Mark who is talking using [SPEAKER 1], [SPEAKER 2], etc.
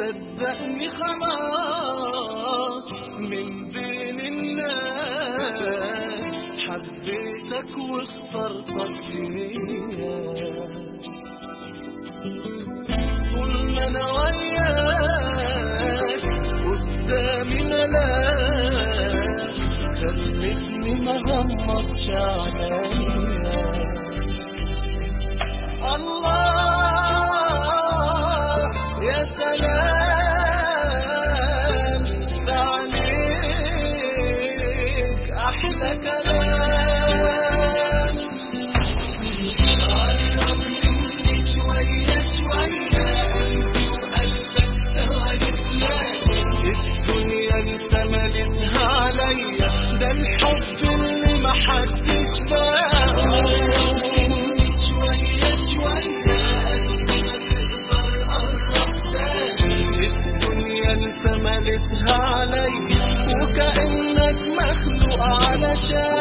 [SPEAKER 1] صدقني خلاص من بين الناس حبيتك واخترتك فيا طول ما انا وياك قدامي ملاك خلتني ما غمضش عينيا الله يا سلام ده عليك احلى كلام قرب مني شوية شوية قلبي وقلبك سوا يتلاقوا الدنيا انت مليتها عليا ده الحب اللي محدش باقه قرب مني شوية شوية قلبي ما تقدر قرب تاني الدنيا انت مليتها عليا وكأنك مخلوق علشان